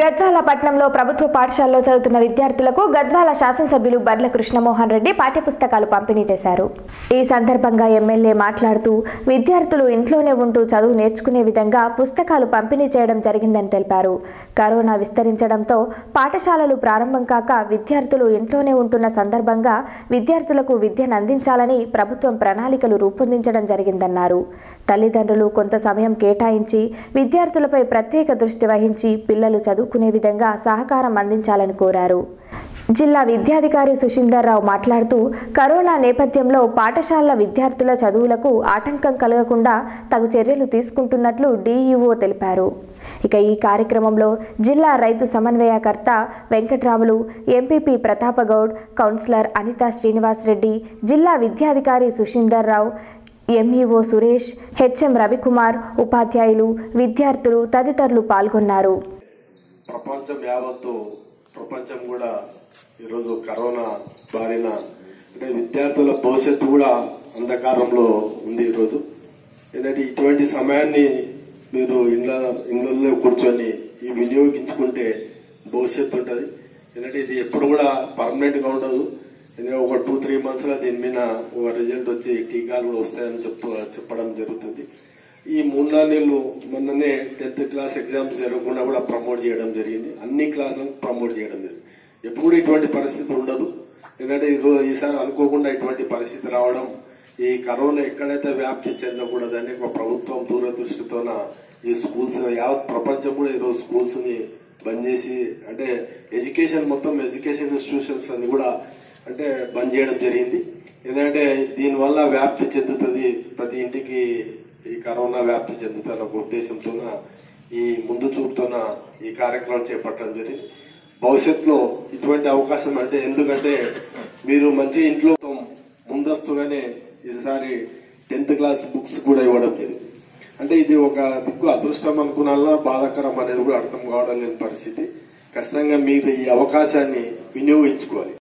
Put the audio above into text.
గద్వాల పట్టణంలో ప్రభుత్వ పాఠశాలలో చదువుతున్న విద్యార్థులకు గద్వాల శాసనసభ్యులు బండ్ల కృష్ణమోహన్ రెడ్డి పాఠ్యపుస్తకాలు పంపిణీ చేశారు ఈ సందర్భంగా ఎమ్మెల్యే మాట్లాడుతూ విద్యార్థులు ఇంట్లోనే ఉంటూ చదువు నేర్చుకునే విధంగా పుస్తకాలు పంపిణీ చేయడం జరిగిందని తెలిపారు కరోనా విస్తరించడంతో పాఠశాలలు ప్రారంభం కాక విద్యార్థులు ఇంట్లోనే ఉంటున్న సందర్భంగా విద్యార్థులకు విద్యను అందించాలని ప్రభుత్వం ప్రణాళికలు రూపొందించడం జరిగిందన్నారు తల్లిదండ్రులు కొంత సమయం కేటాయించి విద్యార్థులపై ప్రత్యేక దృష్టి వహించి పిల్లలు చదువుకునే విధంగా సహకారం అందించాలని కోరారు జిల్లా విద్యాధికారి సుశీందర్ రావు మాట్లాడుతూ కరోనా నేపథ్యంలో పాఠశాలల విద్యార్థుల చదువులకు ఆటంకం కలగకుండా తగు చర్యలు తీసుకుంటున్నట్లు డీఈఓ తెలిపారు ఇక ఈ కార్యక్రమంలో జిల్లా రైతు సమన్వయకర్త వెంకట్రాములు ఎంపీపీ ప్రతాపగౌడ్ కౌన్సిలర్ అనితా శ్రీనివాస్ రెడ్డి జిల్లా విద్యాధికారి సుశీందర్ రావు ఎంఈఓ సురేష్ హెచ్ఎం రవికుమార్ ఉపాధ్యాయులు విద్యార్థులు తదితరులు పాల్గొన్నారు ప్రపంచం యావత్తు ప్రపంచం కూడా ఈరోజు కరోనా బారిన అంటే విద్యార్థుల భవిష్యత్తు కూడా అంధకారంలో ఉంది ఈరోజు ఏంటంటే ఇటువంటి సమయాన్ని మీరు ఇండ్ల ఇళ్ళల్లో కూర్చొని ఈ వినియోగించుకుంటే భవిష్యత్తు ఉంటుంది ఎందుకంటే ఇది ఎప్పుడు కూడా పర్మనెంట్ గా ఉండదు ఎందుకంటే ఒక టూ త్రీ మంత్స్ లో దీని మీద ఒక రిజల్ట్ వచ్చి టీకాలు కూడా వస్తాయని చెప్పు చెప్పడం జరుగుతుంది ఈ మూడు నాలుగేళ్లు మొన్ననే టెన్త్ క్లాస్ ఎగ్జామ్స్ జరగకుండా కూడా ప్రమోట్ చేయడం జరిగింది అన్ని క్లాసులను ప్రమోట్ చేయడం జరిగింది ఎప్పుడు కూడా ఇటువంటి పరిస్థితి ఉండదు ఎందుకంటే ఈరో- ఈసారి అనుకోకుండా ఇటువంటి పరిస్థితి రావడం ఈ కరోనా ఎక్కడైతే వ్యాప్తి చెందకూడదని ఒక ప్రభుత్వం దూరదృష్టితోన ఈ స్కూల్స్ యావత్ ప్రపంచం కూడా ఈరోజు స్కూల్స్ ని బంద్ చేసి అంటే ఎడ్యుకేషన్ మొత్తం ఎడ్యుకేషన్ ఇన్స్టిట్యూషన్స్ అని కూడా అంటే బంద్ చేయడం జరిగింది ఎందుకంటే దీనివల్ల వ్యాప్తి చెందుతుంది ప్రతి ఇంటికి ఈ కరోనా వ్యాప్తి చెందుతున్న ఒక ఉద్దేశంతోన ఈ ముందు చూపుతోన ఈ కార్యక్రమం చేపట్టడం జరిగింది భవిష్యత్తులో ఇటువంటి అవకాశం అంటే ఎందుకంటే మీరు మంచి ఇంట్లో ముందస్తుగానే ఈసారి టెన్త్ క్లాస్ బుక్స్ కూడా ఇవ్వడం జరిగింది అంటే ఇది ఒక దిక్కు అదృష్టం అనుకున్నా బాధాకరం అనేది కూడా అర్థం కావడం లేని పరిస్థితి ఖచ్చితంగా మీరు ఈ అవకాశాన్ని వినియోగించుకోవాలి